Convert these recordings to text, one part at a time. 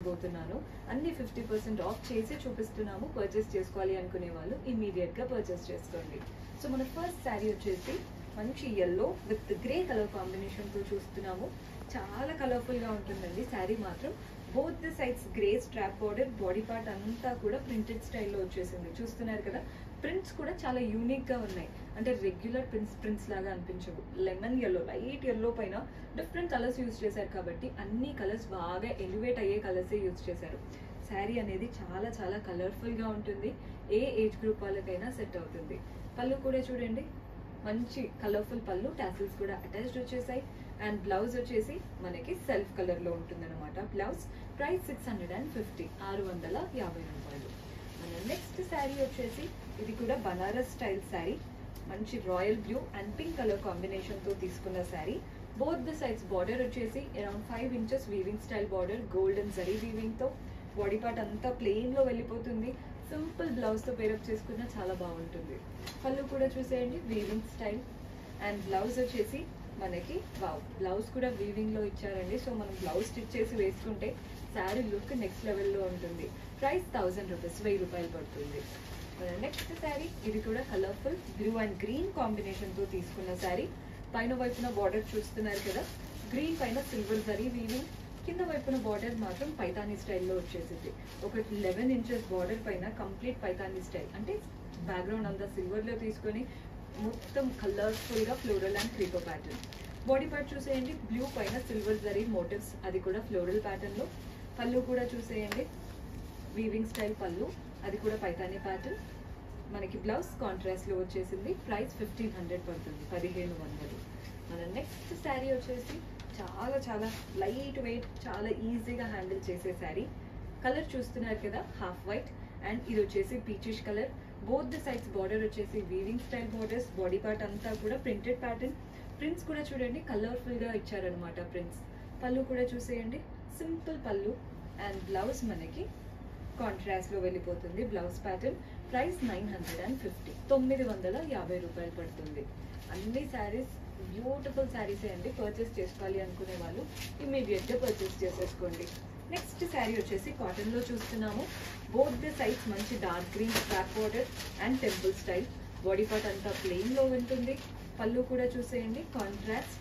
చూపించబోతున్నాను అన్ని fifty percent of చేసి చూపిస్తున్నాము పర్చేస్ చేసుకోవాలి అనుకునే వాళ్ళు ఇమీడియట్ గా పర్చేస్ చేసుకోండి సో మన ఫస్ట్ శారీ వచ్చేసి మంచి yellow with grey colour combination తో చూస్తున్నాము చాలా కలర్ఫుల్ గా ఉంటుందండి శారీ మాత్రం both the sides grey strap border body part అంతా కూడా ప్రింటెడ్ స్టైల్లో వచ్చేసింది చూస్తున్నారు కదా ప్రింట్స్ కూడా చాలా యూనిక్ గా ఉన్నాయి అంటే రెగ్యులర్ ప్రింట్స్ ప్రింట్స్ లాగా అనిపించవు లెమన్ ఎల్లో లైట్ ఎల్లో పైన డిఫరెంట్ కలర్స్ యూజ్ చేశారు కాబట్టి అన్ని కలర్స్ బాగా ఎలివేట్ అయ్యే కలర్స్ యూజ్ చేశారు శారీ అనేది చాలా చాలా కలర్ఫుల్ గా ఉంటుంది ఏ ఏజ్ గ్రూప్ వాళ్ళకైనా సెట్ అవుతుంది పళ్ళు కూడా చూడండి మంచి కలర్ఫుల్ పళ్ళు టాసిల్స్ కూడా అటాచ్డ్ వచ్చేసాయి అండ్ బ్లౌజ్ వచ్చేసి మనకి సెల్ఫ్ కలర్ లో ఉంటుంది అనమాట blouse price six hundred and fifty ఆరు వందల యాభై రూపాయలు మన నెక్స్ట్ శారీ వచ్చేసి ఇది కూడా బనారస్ స్టైల్ శారీ మంచి royal blue and pink colour combination తో తీసుకున్న sari both the sides border వచ్చేసి around five inches weaving style border golden zari weaving తో బాడీ పార్ట్ అంతా ప్లెయిన్ లో వెళ్ళిపోతుంది సింపుల్ బ్లౌజ్ తో పేరప్ చేసుకున్నా చాలా బాగుంటుంది పళ్ళు కూడా చూసేయండి వీవింగ్ స్టైల్ అండ్ బ్లౌజ్ వచ్చేసి మనకి వావ్ బ్లౌజ్ కూడా వీవింగ్ లో ఇచ్చారండి సో మనం బ్లౌజ్ స్టిచ్ చేసి వేసుకుంటే శారీ లుక్ నెక్స్ట్ లెవెల్లో ఉంటుంది ప్రైస్ థౌసండ్ రూపీస్ వెయ్యి రూపాయలు పడుతుంది నెక్స్ట్ శారీ ఇది కూడా colourful blue and green combination తో తీసుకున్న శారీ పైన వైపున బార్డర్ చూస్తున్నారు కదా గ్రీన్ పైన సిల్వర్ జరీ వీవింగ్ కింద వైపున బార్డర్ మాత్రం పైతానీ స్టైల్లో వచ్చేసింది ఒక లెవెన్ ఇంచెస్ బార్డర్ పైన కంప్లీట్ పైతానీ స్టైల్ అంటే బ్యాక్గ్రౌండ్ అంతా సిల్వర్ లో తీసుకొని మొత్తం కలర్ఫుల్ గా floral and creeper pattern body part చూసేయండి బ్లూ పైన సిల్వర్ జరీ మోటివ్స్ అది కూడా ఫ్లోరల్ ప్యాటర్న్ లో పళ్ళు కూడా చూసేయండి వీవింగ్ స్టైల్ పళ్ళు అది కూడా పైతానీ ప్యాటర్న్ మనకి బ్లౌజ్ కాంట్రాస్ట్ లో వచ్చేసింది ప్రైస్ ఫిఫ్టీన్ హండ్రెడ్ పడుతుంది పదిహేను వందలు మన నెక్స్ట్ శారీ వచ్చేసి చాలా చాలా లైట్ వెయిట్ చాలా ఈజీగా హ్యాండిల్ చేసే శారీ కలర్ చూస్తున్నారు కదా హాఫ్ వైట్ అండ్ ఇది వచ్చేసి peachish colour both the sides border వచ్చేసి weaving style borders body part అంతా కూడా ప్రింటెడ్ ప్యాటర్న్ ప్రింట్స్ కూడా చూడండి కలర్ఫుల్ గా ఇచ్చారనమాట ప్రింట్స్ పళ్ళు కూడా చూసేయండి సింపుల్ పళ్ళు అండ్ బ్లౌజ్ మనకి కాంట్రాస్ట్ లో వెళ్ళిపోతుంది blouse pattern price nine hundred and fifty తొమ్మిది వందల యాభై రూపాయలు పడుతుంది అన్ని శారీస్ బ్యూటిఫుల్ శారీస్ అండి పర్చేస్ చేసుకోవాలి అనుకునే వాళ్ళు ఇమీడియట్ గా పర్చేస్ చేసేసుకోండి నెక్స్ట్ శారీ వచ్చేసి కాటన్ లో చూస్తున్నాము బోత్ ద సైడ్స్ మంచి dark green strap border and temple style body part అంతా ప్లెయిన్ లో ఉంటుంది పళ్ళు కూడా చూసేయండి కాంట్రాస్ట్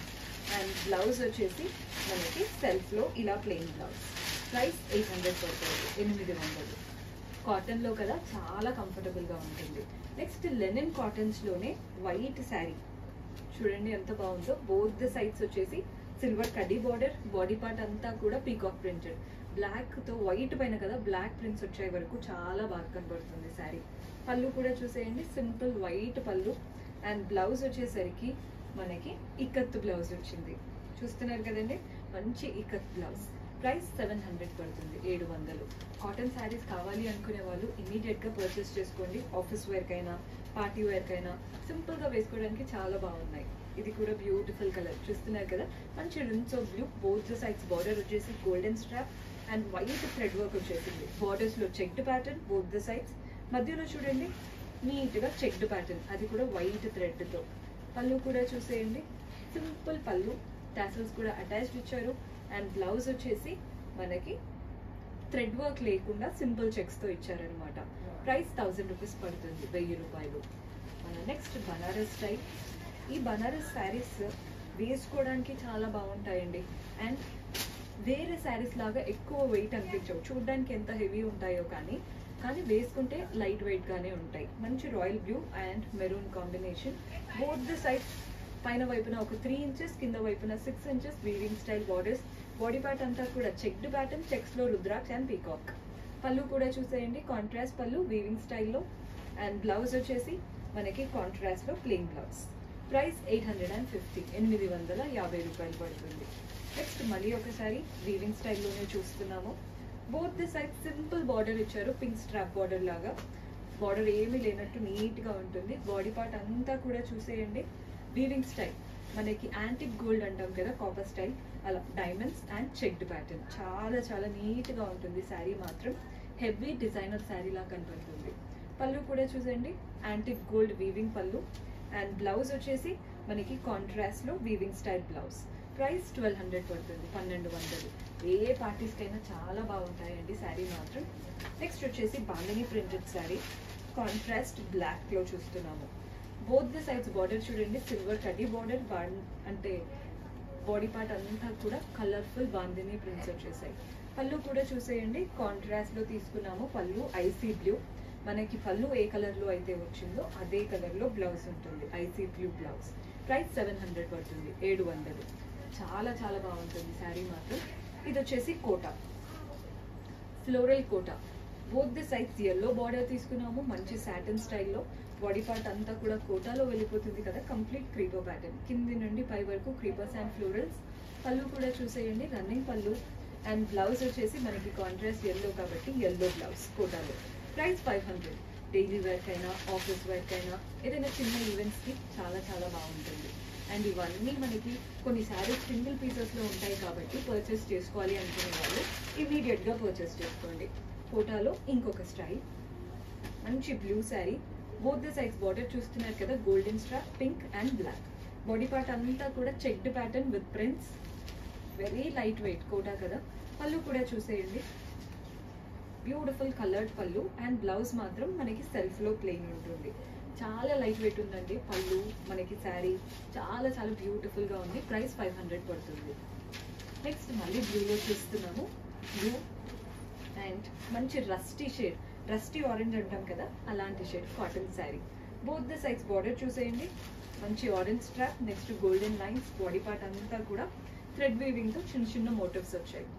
అండ్ బ్లౌజ్ వచ్చేసి మనకి సెల్ఫ్ లో ఇలా plain blouse price eight hundred పడుతుంది ఎనిమిది వందలు కాటన్ లో కదా చాలా కంఫర్టబుల్ గా ఉంటుంది నెక్స్ట్ లెనిన్ కాటన్స్ లోనే వైట్ శారీ చూడండి ఎంత బాగుందో బోత్ ద సైడ్స్ వచ్చేసి సిల్వర్ కడ్డీ బార్డర్ బాడీ పార్ట్ అంతా కూడా పీకాక్ ప్రింటెడ్ బ్లాక్ తో వైట్ పైన కదా బ్లాక్ ప్రింట్స్ వచ్చే వరకు చాలా బాగా కనబడుతుంది శారీ పళ్ళు కూడా చూసేయండి సింపుల్ వైట్ పళ్ళు అండ్ బ్లౌజ్ వచ్చేసరికి మనకి ఇక్కత్ బ్లౌజ్ వచ్చింది చూస్తున్నారు కదండి మంచి ikat blouse price seven hundred పడుతుంది ఏడు వందలు కాటన్ శారీస్ కావాలి అనుకునే వాళ్ళు ఇమీడియట్ గా పర్చేస్ చేసుకోండి ఆఫీస్ వేర్ కైనా పార్టీ వేర్ కైనా సింపుల్ గా వేసుకోవడానికి చాలా బాగున్నాయి ఇది కూడా బ్యూటిఫుల్ కలర్ చూస్తున్నారు కదా మంచి rinse of blue both sides border వచ్చేసి golden strap and white thread work వచ్చేసింది బార్డర్స్ లో checked pattern both the sides మధ్యలో చూడండి నీట్ గా చెక్డ్ ప్యాటర్న్ అది కూడా వైట్ థ్రెడ్ తో పళ్ళు కూడా చూసేయండి సింపుల్ పళ్ళు టాసల్స్ కూడా అటాచ్డ్ ఇచ్చారు అండ్ బ్లౌజ్ వచ్చేసి మనకి థ్రెడ్ వర్క్ లేకుండా సింపుల్ చెక్స్ తో ఇచ్చారనమాట ప్రైస్ థౌజండ్ రూపీస్ పడుతుంది వెయ్యి రూపాయలు మన నెక్స్ట్ బనారస్ స్టైల్ ఈ బనారస్ శారీస్ వేసుకోవడానికి చాలా బాగుంటాయండి అండ్ వేరే శారీస్ లాగా ఎక్కువ వెయిట్ అనిపించవు చూడడానికి ఎంత హెవీ ఉంటాయో కానీ కానీ వేసుకుంటే లైట్ వెయిట్ గానే ఉంటాయి మంచి royal blue and maroon combination both the side పైన వైపున ఒక త్రీ ఇంచెస్ కింద వైపున six inches weaving style borders body part అంతా కూడా చెక్డ్ ప్యాటర్న్ చెక్స్ లో రుద్రాక్ష అండ్ పీకాక్ పళ్ళు కూడా చూసేయండి కాంట్రాస్ట్ పళ్ళు వీవింగ్ స్టైల్లో అండ్ బ్లౌజ్ వచ్చేసి మనకి కాంట్రాస్ట్ లో plain blouse price eight hundred and fifty ఎనిమిది వందల యాభై రూపాయలు పడుతుంది నెక్స్ట్ మళ్ళీ ఒకసారి వీవింగ్ స్టైల్లోనే చూస్తున్నాము both the side simple border ఇచ్చారు పింక్ స్ట్రాప్ బార్డర్ లాగా బార్డర్ ఏమీ లేనట్టు నీట్ గా ఉంటుంది బాడీ పార్ట్ అంతా కూడా చూసేయండి వీవింగ్ స్టైల్ మనకి యాంటిక్ గోల్డ్ అంటాం కదా కాపర్ స్టైల్ అలా డైమండ్స్ అండ్ చెక్డ్ ప్యాటర్న్ చాలా చాలా నీట్ గా ఉంటుంది శారీ మాత్రం హెవీ డిజైనర్ శారీ లా కనపడుతుంది పళ్ళు కూడా చూసండి యాంటిక్ గోల్డ్ వీవింగ్ పళ్ళు అండ్ బ్లౌజ్ వచ్చేసి మనకి కాంట్రాస్ట్ లో weaving style blouse price twelve hundred పడుతుంది పన్నెండు వందలు ఏ పార్టీస్కైనా చాలా బాగుంటాయండి శారీ మాత్రం నెక్స్ట్ వచ్చేసి బాందని ప్రింటెడ్ శారీ కాంట్రాస్ట్ బ్లాక్లో చూస్తున్నాము బోత్ ద సైడ్స్ బార్డర్ చూడండి సిల్వర్ కడ్డీ బార్డర్ అంటే బాడీ పార్ట్ అంతా కూడా కలర్ఫుల్ బాందిని ప్రింట్స్ వచ్చేసాయి పళ్ళు కూడా చూసేయండి కాంట్రాస్ట్లో తీసుకున్నాము పళ్ళు ఐసీ బ్లూ మనకి పళ్ళు ఏ కలర్లో అయితే వచ్చిందో అదే కలర్లో బ్లౌజ్ ఉంటుంది icy blue blouse price seven hundred పడుతుంది ఏడు వందలు చాలా చాలా బాగుంటుంది శారీ మాత్రం ఇది వచ్చేసి Kota floral Kota both the sides yellow border తీసుకున్నాము మంచి సాటిన్ స్టైల్లో బాడీ పార్ట్ అంతా కూడా కోటాలో వెళ్ళిపోతుంది కదా కంప్లీట్ క్రీపర్ ప్యాటర్న్ కింది నుండి పై వరకు క్రీపర్స్ అండ్ ఫ్లోరల్స్ పళ్ళు కూడా చూసేయండి రన్నింగ్ పళ్ళు అండ్ బ్లౌజ్ వచ్చేసి మనకి కాంట్రాస్ట్ ఎల్లో కాబట్టి ఎల్లో బ్లౌజ్ కోటాలో price five hundred daily work అయినా ఆఫీస్ వర్క్ అయినా ఏదైనా చిన్న ఈవెంట్స్కి చాలా చాలా బాగుంటుంది అండ్ ఇవన్నీ మనకి కొన్ని శారీస్ సింగిల్ పీసెస్లో ఉంటాయి కాబట్టి పర్చేస్ చేసుకోవాలి అనుకునే వాళ్ళు ఇమీడియట్గా పర్చేస్ చేసుకోండి ఫోటోలో ఇంకొక స్టైల్ మంచి blue sari both the sides border చూస్తున్నారు కదా golden strap pink and black body part అంతా కూడా checked pattern with prints very light weight Kota కదా పళ్ళు కూడా చూసేయండి బ్యూటిఫుల్ కలర్డ్ పళ్ళు అండ్ బ్లౌజ్ మాత్రం మనకి సెల్ఫ్లో ప్లెయిన్ ఉంటుంది చాలా లైట్ వెయిట్ ఉందండి పళ్ళు మనకి శారీ చాలా చాలా బ్యూటిఫుల్గా ఉంది ప్రైస్ ఫైవ్ హండ్రెడ్ పడుతుంది నెక్స్ట్ మళ్ళీ బ్లూలో చూస్తున్నాము బ్లూ అండ్ మంచి రస్టీ షేడ్ రస్టీ ఆరెంజ్ అంటాం కదా అలాంటి shade cotton sari both the sides border చూసేయండి మంచి orange strap next golden lines body part అంతా కూడా థ్రెడ్ వీవింగ్తో చిన్న చిన్న మోటివ్స్ వచ్చాయి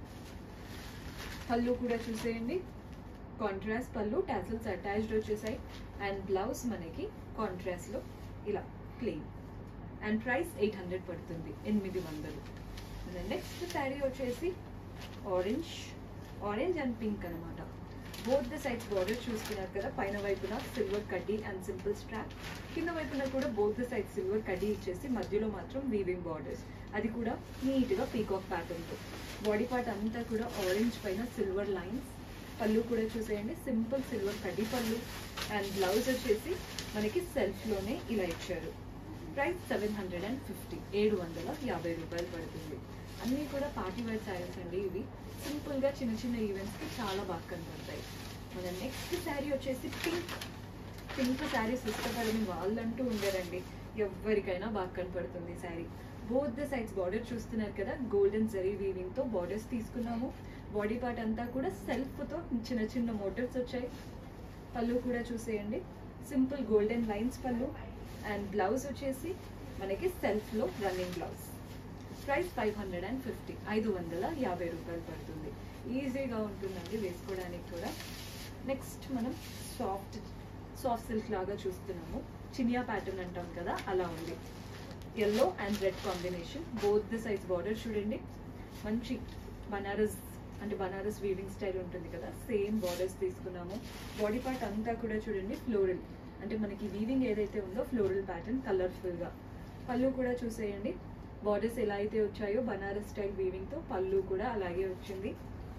పళ్ళు కూడా చూసేయండి కాంట్రాస్ట్ పళ్ళు టాసిల్స్ అటాచ్డ్ వచ్చేసాయి అండ్ బ్లౌజ్ మనకి కాంట్రాస్ట్లో ఇలా plain and price eight hundred పడుతుంది ఎనిమిది వందలు నెక్స్ట్ శారీ వచ్చేసి ఆరెంజ్ ఆరెంజ్ అండ్ పింక్ అనమాట బోత్ ద సైడ్స్ బార్డర్ చూస్తున్నారు కదా పైన వైపున సిల్వర్ కడ్డీ అండ్ సింపుల్ స్ట్రాప్ కింద వైపున కూడా బోత్ ద సైడ్ సిల్వర్ కడ్డీ ఇచ్చేసి మధ్యలో మాత్రం వీవింగ్ బార్డర్స్ అది కూడా నీట్గా పీకాక్ ప్యాటర్న్తో బాడీ పార్ట్ అంతా కూడా ఆరెంజ్ పైన సిల్వర్ లైన్స్ పళ్ళు కూడా చూసేయండి సింపుల్ సిల్వర్ కడ్డీ పళ్ళు అండ్ బ్లౌజ్ వచ్చేసి మనకి సెల్ఫ్లోనే ఇలా ఇచ్చారు price seven hundred and fifty ఏడు వందల యాభై రూపాయలు పడుతుంది అన్నీ కూడా పార్టీ వేర్ శారీస్ అండి ఇవి సింపుల్గా చిన్న చిన్న ఈవెంట్స్కి చాలా బాగా కనపడతాయి మన నెక్స్ట్ శారీ వచ్చేసి పింక్ పింక్ శారీస్ ఇష్టపడని వాళ్ళంటూ ఉండరండి ఎవరికైనా బాగా కనపడుతుంది sari both the sides border చూస్తున్నారు కదా గోల్డెన్ జరీ వీవింగ్తో బార్డర్స్ తీసుకున్నాము బాడీ పార్ట్ అంతా కూడా సెల్ఫ్తో చిన్న చిన్న మోటివ్స్ వచ్చాయి పళ్ళు కూడా చూసేయండి సింపుల్ గోల్డెన్ లైన్స్ పళ్ళు అండ్ బ్లౌజ్ వచ్చేసి మనకి సెల్ఫ్లో running blouse price five hundred and fifty ఐదు వందల యాభై రూపాయలు పడుతుంది ఈజీగా ఉంటుందండి వేసుకోవడానికి కూడా నెక్స్ట్ మనం సాఫ్ట్ సాఫ్ట్ సిల్క్ లాగా చూస్తున్నాము చినియా ప్యాటర్న్ అంటాం కదా అలా ఉంది yellow and red combination both the సైజ్ బార్డర్ చూడండి మంచి బనారస్ అంటే బనారస్ వీవింగ్ స్టైల్ ఉంటుంది కదా సేమ్ బార్డర్స్ తీసుకున్నాము బాడీ పార్ట్ అంతా కూడా చూడండి ఫ్లోరల్ అంటే మనకి వీవింగ్ ఏదైతే ఉందో ఫ్లోరల్ ప్యాటర్న్ కలర్ఫుల్గా పళ్ళు కూడా చూసేయండి బార్డర్స్ ఎలా అయితే వచ్చాయో బనారస్ స్టైల్ వీవింగ్తో పళ్ళు కూడా అలాగే వచ్చింది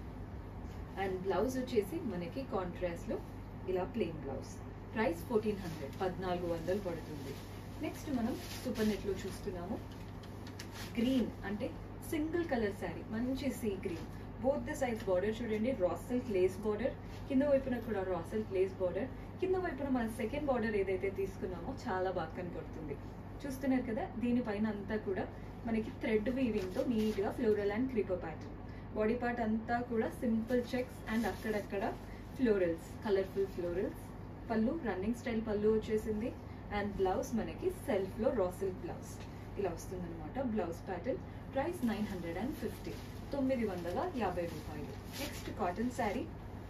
అండ్ బ్లౌజ్ వచ్చేసి మనకి కాంట్రాస్ట్లో ఇలా plain blouse price fourteen hundred పద్నాలుగు వందలు పడుతుంది నెక్స్ట్ మనం సూపర్ నెట్లో చూస్తున్నాము గ్రీన్ అంటే సింగిల్ కలర్ శారీ మంచి సీ గ్రీన్ బోత్ ద సైజ్ బార్డర్ చూడండి రాసల్ లేస్ బార్డర్ కింద వైపున కూడా రాసల్ లేస్ బార్డర్ కింద వైపున మన సెకండ్ బార్డర్ ఏదైతే తీసుకున్నామో చాలా బాగా కనపడుతుంది చూస్తున్నారు కదా దీనిపైన అంతా కూడా మనకి థ్రెడ్ వీవింగ్తో నీట్గా floral and creeper pattern body part అంతా కూడా సింపుల్ చెక్స్ అండ్ అక్కడక్కడ ఫ్లోరల్స్ కలర్ఫుల్ ఫ్లోరల్స్ పళ్ళు రన్నింగ్ స్టైల్ పళ్ళు వచ్చేసింది అండ్ బ్లౌజ్ మనకి సెల్ఫ్లో రాసిల్క్ బ్లౌజ్ ఇలా వస్తుందన్నమాట blouse pattern price nine hundred and fifty తొమ్మిది వందల యాభై రూపాయలు నెక్స్ట్ కాటన్ శారీ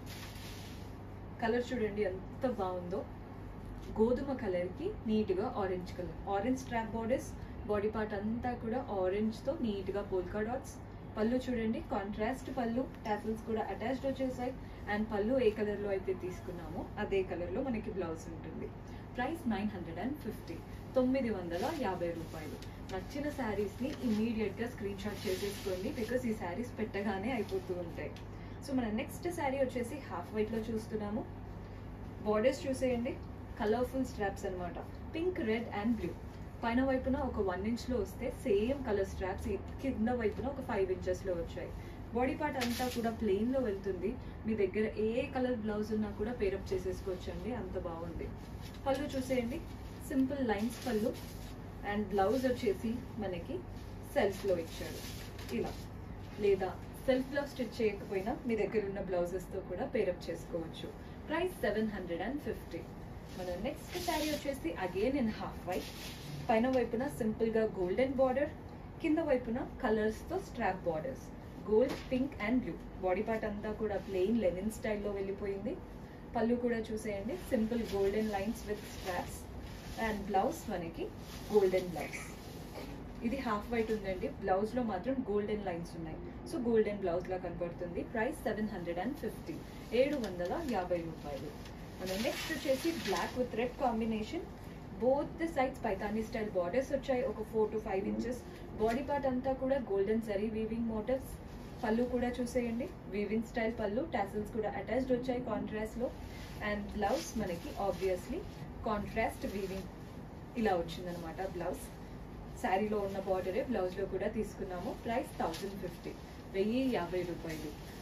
కలర్ చూడండి ఎంత బాగుందో గోధుమ కలర్కి నీట్గా orange colour orange strap borders body part అంతా కూడా ఆరెంజ్తో నీట్గా పోల్కా డాట్స్ పళ్ళు చూడండి కాంట్రాస్ట్ పళ్ళు టాసిల్స్ కూడా అటాచ్డ్ వచ్చేసాయి అండ్ పళ్ళు ఏ కలర్లో అయితే తీసుకున్నామో అదే కలర్లో మనకి బ్లౌజ్ ఉంటుంది price nine hundred and fifty తొమ్మిది వందల యాభై రూపాయలు నచ్చిన శారీస్ని ఇమీడియట్గా స్క్రీన్ షాట్ చేసేసుకోండి బికాస్ ఈ శారీస్ పెట్టగానే అయిపోతూ ఉంటాయి సో మన నెక్స్ట్ శారీ వచ్చేసి హాఫ్ వైట్లో చూస్తున్నాము బార్డర్స్ చూసేయండి కలర్ఫుల్ స్ట్రాప్స్ అన్నమాట పింక్ రెడ్ అండ్ బ్లూ పైన వైపున ఒక వన్ ఇంచ్లో వస్తే సేమ్ కలర్ స్ట్రాప్స్ కింద వైపున ఒక ఫైవ్ ఇంచెస్లో వచ్చాయి బాడీ పార్ట్ అంతా కూడా ప్లెయిన్లో వెళ్తుంది మీ దగ్గర ఏ కలర్ బ్లౌజ్ ఉన్నా కూడా పేరప్ చేసేసుకోవచ్చండి అంత బాగుంది పళ్ళు చూసేయండి సింపుల్ లైన్స్ పళ్ళు అండ్ బ్లౌజ్ వచ్చేసి మనకి సెల్ఫ్లో ఇచ్చాడు ఇలా లేదా సెల్ఫ్ బ్లౌజ్ స్టిచ్ చేయకపోయినా మీ దగ్గర ఉన్న బ్లౌజెస్తో కూడా పేరప్ చేసుకోవచ్చు price seven hundred and fifty మన నెక్స్ట్ శారీ వచ్చేసి అగైన్ ఇన్ హాఫ్ వైట్ పైన వైపున సింపుల్గా గోల్డెన్ బార్డర్ కింద వైపున కలర్స్తో strap borders gold pink and blue body part అంతా కూడా ప్లెయిన్ లెనిన్ స్టైల్లో వెళ్ళిపోయింది పళ్ళు కూడా చూసేయండి simple golden lines with straps and blouse మనకి గోల్డెన్ బ్లౌజ్ ఇది హాఫ్ వైట్ ఉందండి బ్లౌజ్ లో మాత్రం గోల్డెన్ లైన్స్ ఉన్నాయి సో గోల్డెన్ బ్లౌజ్ లా కనబడుతుంది price seven hundred and fifty ఏడు వందల యాభై రూపాయలు మనం నెక్స్ట్ వచ్చేసి black with red combination both the sides Paithani style borders వచ్చాయి ఒక four to five inches body part అంతా కూడా గోల్డెన్ జరీ వీవింగ్ మోటివ్స్ పళ్ళు కూడా చూసేయండి వీవింగ్ స్టైల్ పళ్ళు టాసిల్స్ కూడా అటాచ్డ్ వచ్చాయి కాంట్రాస్ట్ లో అండ్ బ్లౌజ్ మనకి ఆబ్వియస్లీ కాంట్రాస్ట్ వీవింగ్ ఇలా వచ్చిందనమాట బ్లౌజ్ శారీలో ఉన్న బార్డరే బ్లౌజ్లో కూడా తీసుకున్నాము ప్రైస్ థౌజండ్ ఫిఫ్టీ వెయ్యి యాభై రూపాయలు